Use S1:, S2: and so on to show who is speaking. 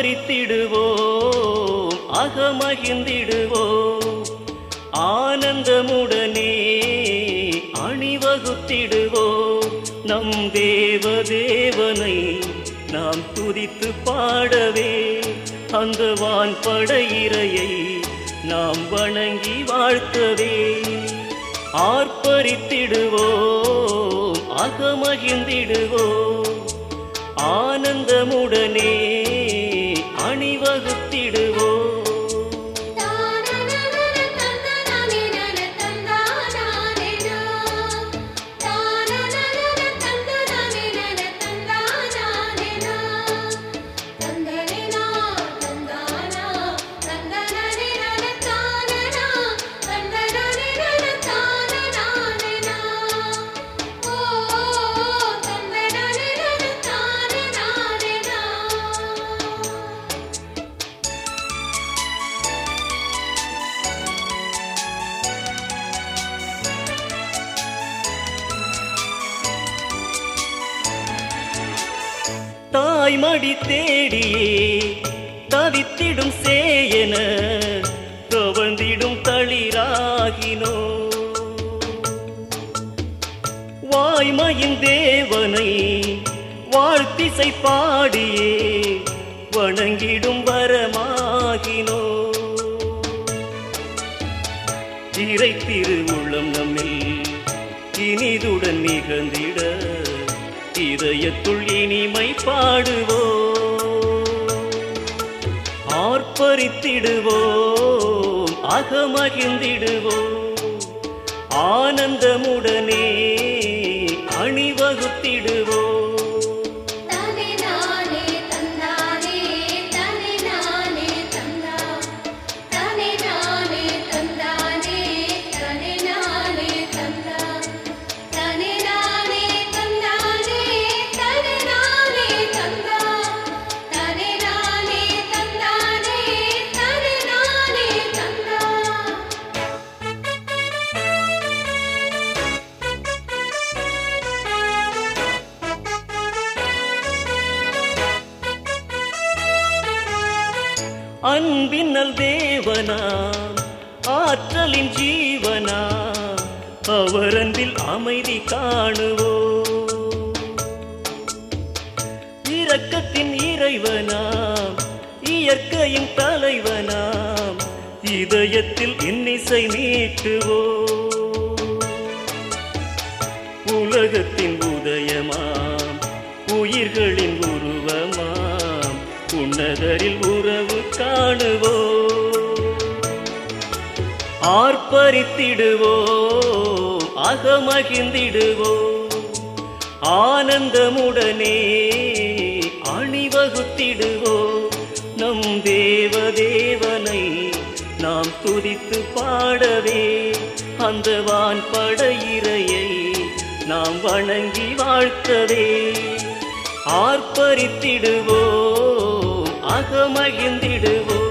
S1: ஆர்ப்பரித்திடுவோம் அகமகிழ்ந்திடுவோம் ஆனந்தமுடனே அணிவகுத்திடுவோம் நம் தேவ தேவனை நாம் துதித்து பாடவே அந்த வான் படையிறையை நாம் வணங்கி வாழ்த்தவே ஆர்ப்பரித்திடுவோம் அகமகிழ்ந்திடுவோம் ஆனந்தமுடனே அணிவகுத்திடுவோம் தாய்மடி தேடியே தவித்திடும் சேயன கவர்ந்திடும் தளிராகினோ வாய்மையின் தேவனை வாழ்த்திசை பாடியே வணங்கிடும் வரமாகினோ இறை திருவுள்ளம் நம்மில் இனிதுடன் நிகழ்ந்திட இதயத்துள் இனிமை பாடுவோ ஆர்ப்பரித்திடுவோம் அகமகிழ்ந்திடுவோம் ஆனந்தமுடனே அணிவகுத்திடுவோம் அன்பின்னல் தேவனா ஆற்றலின் ஜீவனா அவரன்பில் அமைதி காணுவோ இரக்கத்தின் இறைவனாம் இயற்கையின் தலைவனாம் இதயத்தில் இன்னிசை நீட்டுவோ உலகத்தின் உதயமாம் உயிர்களின் உருவமாம் உன்னதரில் உறவு காணுவோ ஆர்ப்பரித்திடுவோம் அகமகிழ்ந்திடுவோம் ஆனந்தமுடனே அணிவகுத்திடுவோம் நம் தேவ தேவனை நாம் துதித்து பாடவே அந்த வான் படையிறையை நாம் வணங்கி வாழ்த்தவே ஆர்ப்பரித்திடுவோம் அகமகிழ்ந்திடுவோம்